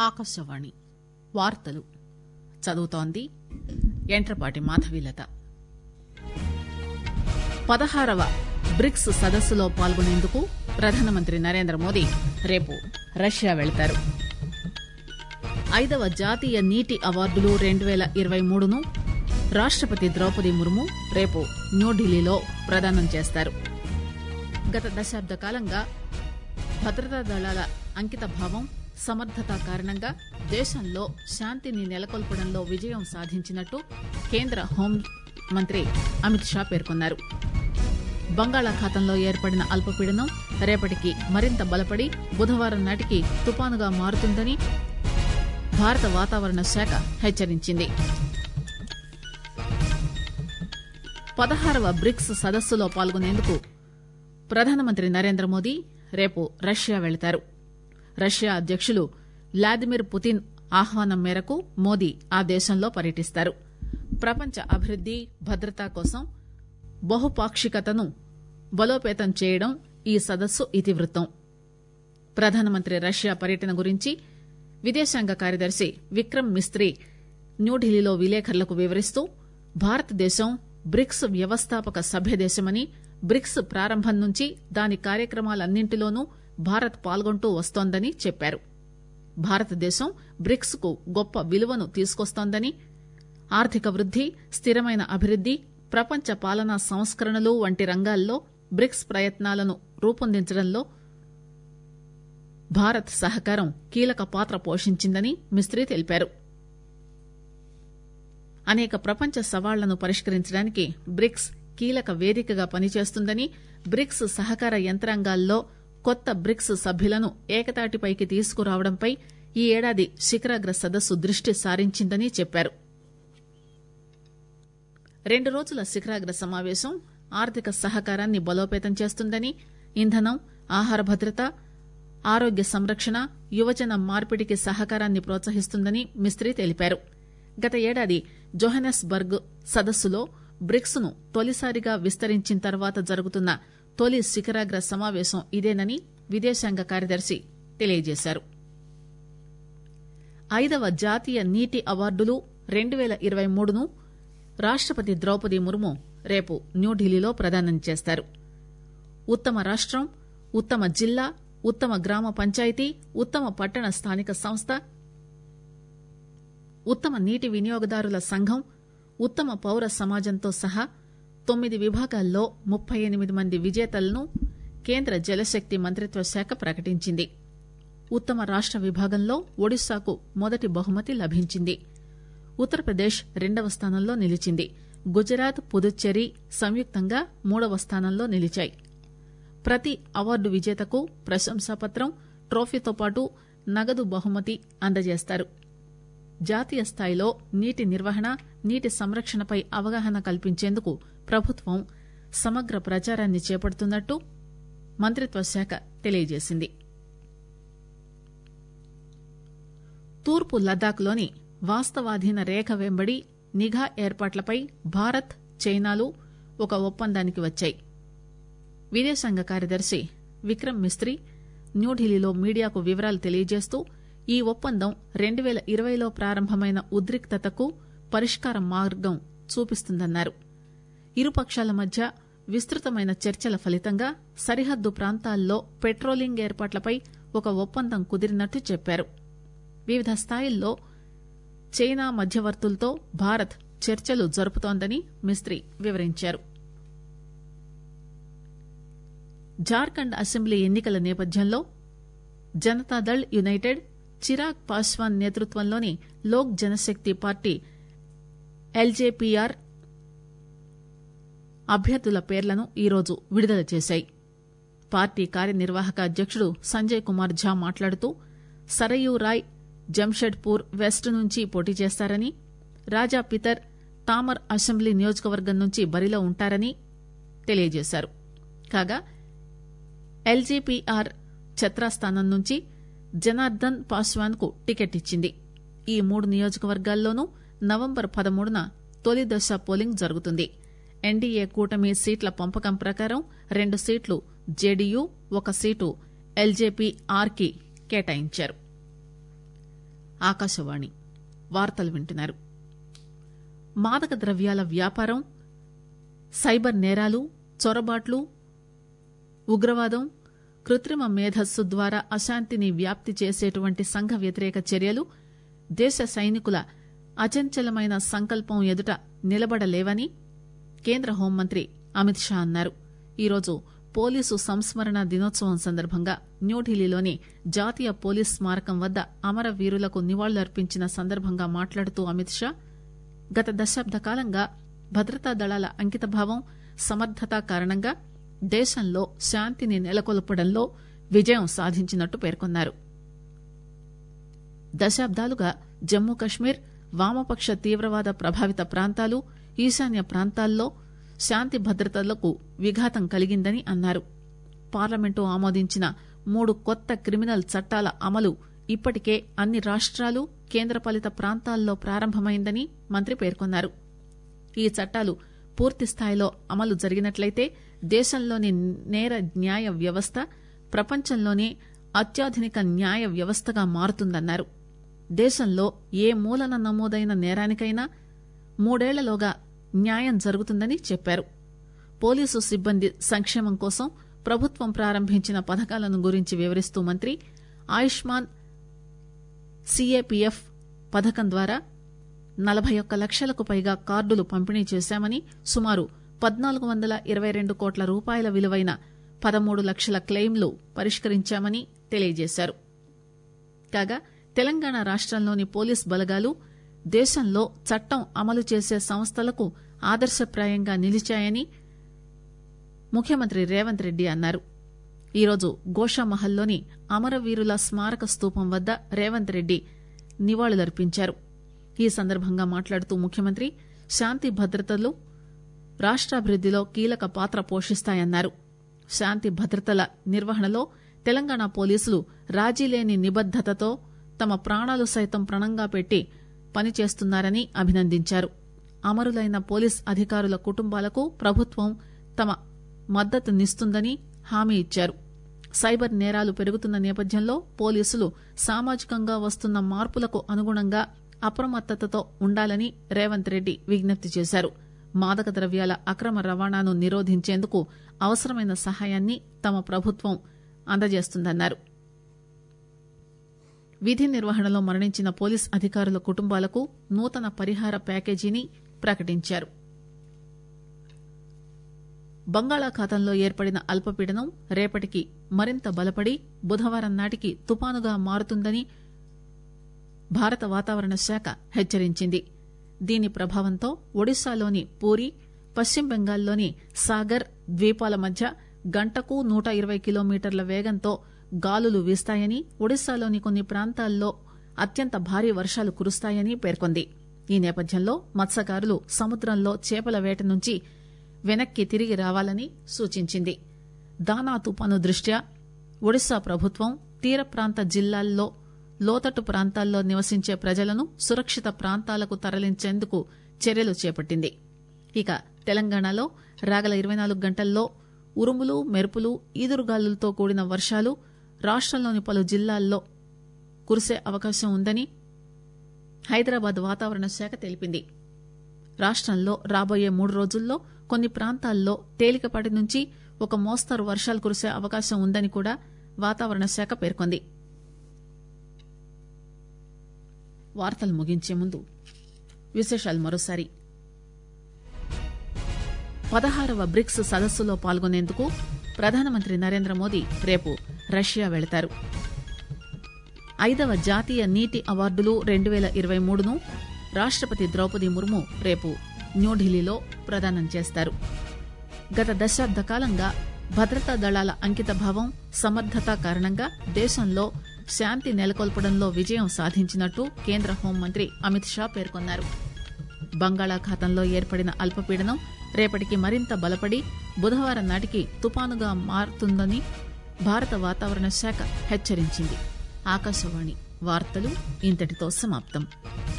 ఆకాశవాణి వార్తలు చదువుతోంది ఎంట్రపాటి మాధవీలత పదహారవ బ్రిక్స్ సదస్సులో పాల్గొనేందుకు ప్రధానమంత్రి నరేంద్ర మోదీ రేపు రష్యా వెళతారు ఐదవ జాతీయ నీటి అవార్డులు రెండు పేల ఇరవై మూడును రాష్టపతి ద్రౌపది ముర్ము రేపు న్యూఢిల్లీలో ప్రదానం చేస్తారు గత దశాబ్ద కాలంగా భద్రతా దళాల అంకిత భావం సమర్థత కారణంగా దేశంలో శాంతిని నెలకొల్పడంలో విజయం సాధించినట్టు కేంద్ర హోం మంత్రి అమిత్ షా పేర్కొన్నారు బంగాళాఖాతంలో ఏర్పడిన అల్పపీడనం రేపటికి మరింత బలపడి బుధవారం నాటికి తుపానుగా మారుతుందని భారత వాతావరణ శాఖ హెచ్చరించింది పదహారవ బ్రిక్స్ సదస్సులో పాల్గొనేందుకు ప్రధానమంత్రి నరేంద్ర మోదీ రేపు రష్యా వెళతారు రష్యా అధ్యకులు వ్లాదిమిర్ పుతిన్ ఆహ్వానం మేరకు మోదీ ఆ దేశంలో పర్యటిస్తారు ప్రపంచ అభివృద్ది భద్రత కోసం బహుపాక్షికతను బలోపేతం చేయడం ఈ సదస్సు ఇతివృత్తం ప్రధానమంత్రి రష్యా పర్యటన గురించి విదేశాంగ కార్యదర్శి విక్రమ్ మిస్తి న్యూఢిల్లీలో విలేకరులకు వివరిస్తూ భారతదేశం బ్రిక్స్ వ్యవస్థాపక సభ్యదేశమని బ్రిక్స్ ప్రారంభం నుంచి దాని కార్యక్రమాలన్నింటిలోనూ భారత్ పాల్గొంటూ వస్తోందని చెప్పారు భారతదేశం బ్రిక్స్ కు గొప్ప విలువను తీసుకొస్తోందని ఆర్థిక వృద్ది స్థిరమైన అభివృద్ది ప్రపంచ పాలనా సంస్కరణలు వంటి రంగాల్లో బ్రిక్స్ ప్రయత్నాలను రూపొందించడంలో భారత్ సహకారం కీలక పాత్ర పోషించిందని మిస్తి తెలిపారు అనేక ప్రపంచ సవాళ్లను పరిష్కరించడానికి బ్రిక్స్ కీలక వేదికగా పనిచేస్తుందని బ్రిక్స్ సహకార యంత్రాంగాల్లో కొత్త బ్రిక్స్ సభ్యులను ఏకతాటిపైకి తీసుకురావడంపై ఈ ఏడాది శిఖరాగ్ర సదస్సు దృష్టి సారించిందని చెప్పారు రెండు రోజుల శిఖరాగ్ర సమావేశం ఆర్థిక సహకారాన్ని బలోపేతం చేస్తుందని ఇంధనం ఆహార భద్రత ఆరోగ్య సంరక్షణ యువజన మార్పిడికి సహకారాన్ని ప్రోత్సహిస్తుందని మిస్తి తెలిపారు గత ఏడాది జోహెనెస్బర్గ్ సదస్సులో బ్రిక్స్ ను తొలిసారిగా విస్తరించిన తర్వాత జరుగుతున్న తొలి శిఖరాగ్ర సమావేశం ఇదేనని విదేశాంగ కార్యదర్శి తెలియజేశారు ఐదవ జాతీయ నీటి అవార్డులు రెండు పేల ఇరవై మూడును రాష్టపతి ద్రౌపది ముర్ము రేపు న్యూఢిల్లీలో ప్రదానం చేస్తారు ఉత్తమ రాష్టం ఉత్తమ జిల్లా ఉత్తమ గ్రామ పంచాయతీ ఉత్తమ పట్టణ స్థానిక సంస్థ ఉత్తమ నీటి వినియోగదారుల సంఘం ఉత్తమ పౌర సమాజంతో సహా తొమ్మిది విభాగాల్లో ముప్పై ఎనిమిది మంది విజేతలను కేంద్ర జలశక్తి మంత్రిత్వ శాఖ ప్రకటించింది ఉత్తమ రాష్ట విభాగంలో ఒడిశాకు మొదటి బహుమతి లభించింది ఉత్తరప్రదేశ్ రెండవ స్థానంలో నిలిచింది గుజరాత్ పుదుచ్చేరి సంయుక్తంగా మూడవ స్థానంలో నిలిచాయి ప్రతి అవార్డు విజేతకు ప్రశంసాపత్రం ట్రోఫీతో పాటు నగదు బహుమతి అందజేస్తారు జాతీయ స్థాయిలో నీటి నిర్వహణ నీటి సంరక్షణపై అవగాహన కల్పించేందుకు ప్రభుత్వం సమగ్ర ప్రచారాన్ని చేపడుతున్నట్టు మంత్రిత్వ శాఖ తెలియజేసింది తూర్పు లద్దాఖ్లోని వాస్తవాధీన రేఖ వెంబడి నిఘా ఏర్పాట్లపై భారత్ చైనాలు ఒక ఒప్పందానికి వచ్చాయి విదేశాంగ కార్యదర్శి విక్రమ్ మిస్తి న్యూఢిల్లీలో మీడియాకు వివరాలు తెలియజేస్తూ ఈ ఒప్పందం రెండు పేల ఇరవైలో ప్రారంభమైన ఉద్రిక్తతకు పరిష్కార మార్గం చూపిస్తుందన్నారు ఇరుపక్షాల మధ్య విస్తృతమైన చర్చల ఫలితంగా సరిహద్దు ప్రాంతాల్లో పెట్రోలింగ్ ఏర్పాట్లపై ఒక ఒప్పందం కుదిరినట్టు చెప్పారు వివిధ స్థాయిల్లో చైనా మధ్యవర్తులతో భారత్ చర్చలు జరుపుతోందని మిస్తి వివరించారు జార్ఖండ్ అసెంబ్లీ ఎన్నికల నేపథ్యంలో జనతాదళ్ యునైటెడ్ చిరాగ్ పాస్వాన్ నేతృత్వంలోని లోక్ జనశక్తి పార్టీ ఎల్జేపీఆర్ అభ్యర్థుల పేర్లను ఈరోజు విడుదల చేశాయి పార్టీ కార్యనిర్వాహక అధ్యకుడు సంజయ్ కుమార్ ఝా మాట్లాడుతూ సరయూ రాయ్ జంషెడ్పూర్ వెస్ట్ నుంచి పోటీ చేస్తారని రాజా పితర్ తామర్ అసెంబ్లీ నియోజకవర్గం నుంచి బరిలో ఉంటారని తెలియజేశారు కాగా ఎల్జీపీఆర్ ఛత్రాస్థానం నుంచి జనార్దన్ పాస్వాన్ కు టికెట్ ఇచ్చింది ఈ మూడు నియోజకవర్గాల్లోనూ నవంబర్ పదమూడున తొలి దశ పోలింగ్ జరుగుతుంది ఎన్డీఏ కూటమి సీట్ల పంపకం ప్రకారం రెండు సీట్లు జేడీయూ ఒక సీటు ఎల్జేపీ ఆర్ కి కేటాయించారు ఆకాశవాణి వార్తలు వింటున్నారు మాదక ద్రవ్యాల వ్యాపారం సైబర్ నేరాలు చొరబాట్లు ఉగ్రవాదం కృత్రిమ మేధస్సు ద్వారా అశాంతిని వ్యాప్తి చేసేటువంటి సంఘ వ్యతిరేక చర్యలు దేశ సైనికుల అచంచలమైన సంకల్పం ఎదుట నిలబడలేవని కేంద్ర హోంమంత్రి అమిత్ షా అన్నారు ఈరోజు పోలీసు సంస్మరణ దినోత్సవం సందర్భంగా న్యూఢిల్లీలోని జాతీయ పోలీస్ స్మారకం వద్ద అమరవీరులకు నివాళులర్పించిన సందర్భంగా మాట్లాడుతూ అమిత్ షా గత దశాబ్ద కాలంగా భద్రతా దళాల అంకితభావం సమర్థత కారణంగా దేశంలో శాంతిని నెలకొల్పడంలో విజయం సాధించినట్టు పేర్కొన్నారు దశాబ్దాలుగా జమ్మూ కశ్మీర్ వామపక్ష తీవ్రవాద ప్రభావిత ప్రాంతాలు ఈశాన్య ప్రాంతాల్లో శాంతి భద్రతలకు విఘాతం కలిగిందని అన్నారు పార్లమెంటు ఆమోదించిన మూడు కొత్త క్రిమినల్ చట్టాల అమలు ఇప్పటికే అన్ని రాష్ట్రాలు కేంద్రపాలిత ప్రాంతాల్లో ప్రారంభమైందని మంత్రి పేర్కొన్నారు ఈ చట్టాలు పూర్తి స్థాయిలో అమలు జరిగినట్లయితే దేశంలోని నేర న్యాయ వ్యవస్థ ప్రపంచంలోనే అత్యాధునిక న్యాయ వ్యవస్థగా మారుతుందన్నారు దేశంలో ఏ మూలన నమోదైన నేరానికైనా మూడేళ్లలోగా న్యాయం జరుగుతుందని చెప్పారు పోలీసు సిబ్బంది సంక్షేమం కోసం ప్రభుత్వం ప్రారంభించిన పథకాలను గురించి వివరిస్తూ మంత్రి ఆయుష్మాన్ సీఏపీఎఫ్ పథకం ద్వారా నలభై ఒక్క లక్షలకు పైగా కార్డులు పంపిణీ చేశామని సుమారు పద్నాలుగు వందల ఇరవై రెండు కోట్ల రూపాయల విలువైన పదమూడు లక్షల క్లెయిమ్లు పరిష్కరించామని తెలియజేశారు కాగా తెలంగాణ రాష్టంలోని పోలీస్ బలగాలు దేశంలో చట్టం అమలు చేసే సంస్థలకు ఆదర్శప్రాయంగా నిలిచాయని ముఖ్యమంత్రి రేవంత్ రెడ్డి అన్నారు ఈరోజు గోషామహల్లోని అమరవీరుల స్మారక స్తూపం వద్ద రేవంత్ రెడ్డి నివాళులర్పించారు ఈ సందర్భంగా మాట్లాడుతూ ముఖ్యమంత్రి శాంతి భద్రతలు రాష్టాభివృద్దిలో కీలక పాత్ర పోషిస్తాయన్నారు శాంతి భద్రతల నిర్వహణలో తెలంగాణ పోలీసులు రాజీలేని నిబద్దతతో తమ ప్రాణాలు సైతం ప్రణంగా పెట్టి పనిచేస్తున్నారని అభినందించారు అమరులైన పోలీస్ అధికారుల కుటుంబాలకు ప్రభుత్వం తమ మద్దతునిస్తుందని హామీ ఇచ్చారు సైబర్ నేరాలు పెరుగుతున్న నేపథ్యంలో పోలీసులు సామాజికంగా వస్తున్న మార్పులకు అనుగుణంగా అప్రమత్తతతో ఉండాలని రేవంత్ రెడ్డి విజ్ఞప్తి చేశారు మాదక ద్రవ్యాల అక్రమ రవాణాను నిరోధించేందుకు అవసరమైన సహాయాన్ని తమ ప్రభుత్వం అందజేస్తుందన్నారు విధి నిర్వహణలో మరణించిన పోలీస్ అధికారుల కుటుంబాలకు నూతన పరిహార ప్యాకేజీని ప్రకటించారు బంగాళాఖాతంలో ఏర్పడిన అల్పపీడనం రేపటికి మరింత బలపడి బుధవారం నాటికి తుపానుగా మారుతుందని భారత వాతావరణ శాఖ హెచ్చరించింది దీని ప్రభావంతో ఒడిశాలోని పూరి పశ్చిమ బెంగాల్లోని సాగర్ ద్వీపాల మధ్య గంటకు నూట ఇరవై కిలోమీటర్ల వేగంతో గాలులు వీస్తాయని ఒడిశాలోని కొన్ని ప్రాంతాల్లో అత్యంత భారీ వర్షాలు కురుస్తాయని పేర్కొంది ఈ నేపథ్యంలో మత్స్యకారులు సముద్రంలో చేపల వేట నుంచి వెనక్కి తిరిగి రావాలని సూచించింది దానా తుపాను దృష్ట్యా ఒడిశా ప్రభుత్వం తీర ప్రాంత జిల్లాల్లో లోతట్టు ప్రాంతాల్లో నివసించే ప్రజలను సురక్షిత ప్రాంతాలకు తరలించేందుకు చర్యలు చేపట్టింది ఇక తెలంగాణలో రాగల ఇరవై నాలుగు గంటల్లో ఉరుములు మెరుపులు ఈదురుగాలులతో కూడిన వర్షాలు రాష్టంలోని పలు జిల్లాల్లో కురిసే అవకాశం ఉందని హైదరాబాద్ వాతావరణ శాఖ తెలిపింది రాష్టంలో రాబోయే మూడు రోజుల్లో కొన్ని ప్రాంతాల్లో తేలికపాటి నుంచి ఒక మోస్తరు వర్షాలు కురిసే అవకాశం ఉందని కూడా వాతావరణ శాఖ పేర్కొంది వార్తలు ముగించే ముందు విశేషాలు మరోసారి పదహారవ బ్రిక్స్ సదస్సులో పాల్గొనేందుకు ప్రధానమంత్రి నరేంద్ర మోదీ రేపు రష్యా వెళతారు ఐదవ జాతీయ నీటి అవార్డులు రెండు పేల ఇరవై మూడును రాష్టపతి ద్రౌపది ముర్ము రేపు న్యూఢిల్లీలో ప్రదానం చేస్తారు గత దశాబ్ద కాలంగా భద్రతా దళాల అంకితభావం సమర్థత కారణంగా దేశంలో శాంతి నెలకొల్పడంలో విజయం సాధించినట్టు కేంద్ర హోంమంత్రి అమిత్ షా పేర్కొన్నారు బంగాళాఖాతంలో ఏర్పడిన అల్పపీడనం రేపటికి మరింత బలపడి బుధవారం నాటికి తుపానుగా మారుతుందని భారత వాతావరణ శాఖ హెచ్చరించింది ఆకాశవాణి వార్తలు ఇంతటితో సమాప్తం